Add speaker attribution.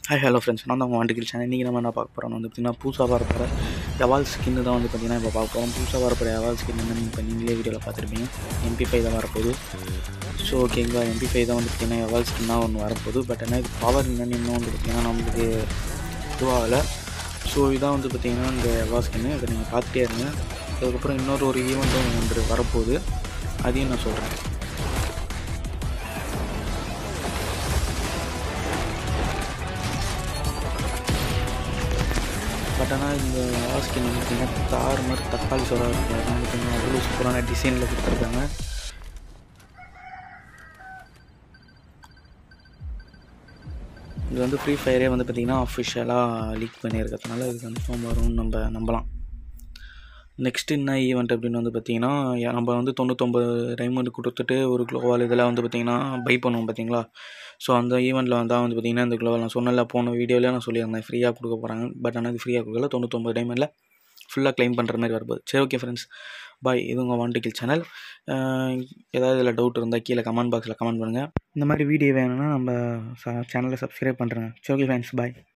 Speaker 1: hi hello friends நான் தான் உங்கள் வண்டிகள் சேனல் இன்றைக்கி நம்ம என்ன பார்க்க போகிறோம் வந்து பார்த்திங்கன்னா புதுசாக வரப்போகிற எவால் ஸ்கின்னு தான் வந்து பார்த்திங்கன்னா இப்போ பார்க்க போகிறோம் புதுசாக வரப்போகிற எவால் ஸ்கின் என்ன நீங்கள் இப்போ நீங்களே வீடியோவில் பார்த்துருப்பீங்க எம்பி ஃபைவ் தான் வரப்போகுது ஸோ ஓகேங்களா எம்பி ஃபைவ் தான் வந்து பார்த்திங்கன்னா எவால் ஸ்கின்னாக ஒன்று வரப்போகுது பட் என்ன இது பவர் என்னன்னு இன்னும் வந்து பார்த்திங்கன்னா நம்மளுக்கு இதுவாகலை ஸோ இதான் வந்து பார்த்திங்கன்னா இந்த எவால் ஸ்கின்னு இதை நீங்கள் பார்த்துட்டே இருங்க அதுக்கப்புறம் இன்னொரு ஒரு ஈவெண்ட்டும் ஒன்று வரப்போகுது அதையும் நான் சொல்கிறேன் பட் ஆனால் இந்த வாஸ்கின் வந்து பார்த்திங்கன்னா தார் மாதிரி தக்காளி சோறா இருக்கும் அதான் வந்து பார்த்திங்கன்னா அவ்வளோ சூப்பரான டிசைனில் கொடுத்துருக்காங்க இது வந்து ஃப்ரீ ஃபயரே வந்து பார்த்திங்கன்னா அஃபிஷியலாக லீக் பண்ணியிருக்கிறதுனால இது கன்ஃபார்ம் வரும்னு நம்ம நம்பலாம் நெக்ஸ்ட் என்ன ஈவெண்ட் அப்படின்னு வந்து பார்த்திங்கன்னா நம்ம வந்து தொண்ணூத்தொம்பது டைமண்ட் கொடுத்துட்டு ஒரு க்ளோவால் இதெல்லாம் வந்து பார்த்திங்கன்னா பை பண்ணுவோம் பார்த்தீங்களா ஸோ அந்த ஈவெண்ட்டில் வந்தால் வந்து பார்த்திங்கன்னா இந்த க்ளோவால் நான் சொன்னல போன வீடியோவில் நான் சொல்லியிருந்தேன் ஃப்ரீயாக கொடுக்க போகிறாங்க பட் ஆனால் இது ஃப்ரீயாக கொடுக்கல தொண்ணூத்தொம்பது டைமண்டில் ஃபுல்லாக க்ளைம் பண்ணுற மாதிரி வரப்போகுது சரி ஓகே ஃப்ரெண்ட்ஸ் பாய் இது உங்கள் வாண்டிக்கில் சேனல் ஏதாவது இதில் டவுட் இருந்தால் கீழே கமெண்ட் பாக்ஸில் கமெண்ட் பண்ணுங்கள் இந்த மாதிரி வீடியோ வேணும்னா நம்ம சேனலை சப்ஸ்கிரைப் பண்ணுறேங்க சரி ஓகே ஃப்ரெண்ட்ஸ் பாய்